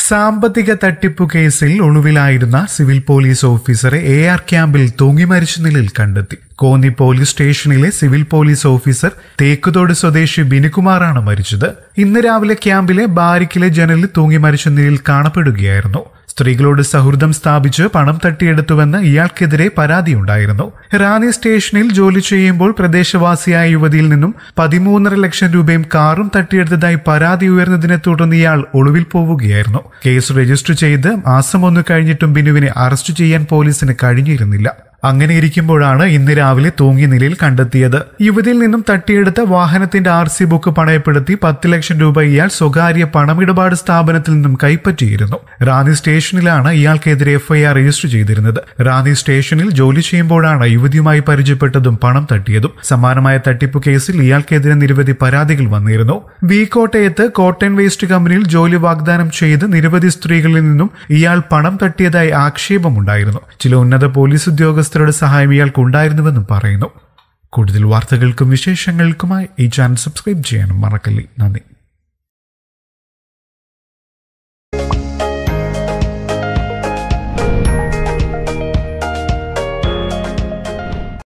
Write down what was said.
സാമ്പത്തിക തട്ടിപ്പു കേസിൽ ഒളിവിലായിരുന്ന സിവിൽ പോലീസ് ഓഫീസറെ എ ആർ ക്യാമ്പിൽ തൂങ്ങി മരിച്ച നിലയിൽ കണ്ടെത്തി കോന്നി പോലീസ് സ്റ്റേഷനിലെ സിവിൽ പോലീസ് ഓഫീസർ തേക്കുതോട് സ്വദേശി ബിനുകുമാറാണ് മരിച്ചത് ഇന്ന് രാവിലെ ക്യാമ്പിലെ ബാരിക്കിലെ ജനലിൽ തൂങ്ങി മരിച്ച നിലയിൽ കാണപ്പെടുകയായിരുന്നു സ്ത്രീകളോട് സൗഹൃദം സ്ഥാപിച്ച് പണം തട്ടിയെടുത്തുവെന്ന് ഇയാൾക്കെതിരെ പരാതിയുണ്ടായിരുന്നു റാന്നി സ്റ്റേഷനിൽ ജോലി ചെയ്യുമ്പോൾ പ്രദേശവാസിയായ യുവതിയിൽ നിന്നും പതിമൂന്നര ലക്ഷം രൂപയും കാറും തട്ടിയെടുത്തതായി പരാതി ഉയർന്നതിനെ തുടർന്ന് ഇയാൾ ഒളിവിൽ പോവുകയായിരുന്നു കേസ് രജിസ്റ്റർ ചെയ്ത് മാസം ഒന്ന് കഴിഞ്ഞിട്ടും ബിനുവിനെ അറസ്റ്റ് ചെയ്യാൻ പോലീസിന് കഴിഞ്ഞിരുന്നില്ല അങ്ങനെ ഇരിക്കുമ്പോഴാണ് ഇന്ന് രാവിലെ തൂങ്ങിയ നിലയിൽ കണ്ടെത്തിയത് യുവതിയിൽ നിന്നും തട്ടിയെടുത്ത വാഹനത്തിന്റെ ആർ സി ബുക്ക് പണയപ്പെടുത്തി പത്ത് ലക്ഷം രൂപ ഇയാൾ സ്വകാര്യ പണമിടപാട് സ്ഥാപനത്തിൽ നിന്നും കൈപ്പറ്റിയിരുന്നു റാന്നി സ്റ്റേഷനിലാണ് ഇയാൾക്കെതിരെ എഫ്ഐആർ രജിസ്റ്റർ ചെയ്തിരുന്നത് റാന്നി സ്റ്റേഷനിൽ ജോലി ചെയ്യുമ്പോഴാണ് യുവതിയുമായി പരിചയപ്പെട്ടതും പണം തട്ടിയതും സമാനമായ തട്ടിപ്പ് കേസിൽ ഇയാൾക്കെതിരെ നിരവധി പരാതികൾ വന്നിരുന്നു വി കോട്ടയത്ത് കോട്ടൺ വേസ്റ്റ് കമ്പനിയിൽ ജോലി വാഗ്ദാനം ചെയ്ത് നിരവധി സ്ത്രീകളിൽ നിന്നും ഇയാൾ പണം തട്ടിയതായി ആക്ഷേപമുണ്ടായിരുന്നു ചില ഉന്നത പോലീസ് ഉദ്യോഗസ്ഥരുടെ സഹായം ഇയാൾക്ക് ഉണ്ടായിരുന്നുവെന്നും പറയുന്നു കൂടുതൽ വാർത്തകൾക്കും വിശേഷങ്ങൾക്കുമായി ഈ ചാനൽ സബ്സ്ക്രൈബ് ചെയ്യാനും മറക്കല്ലേ നന്ദി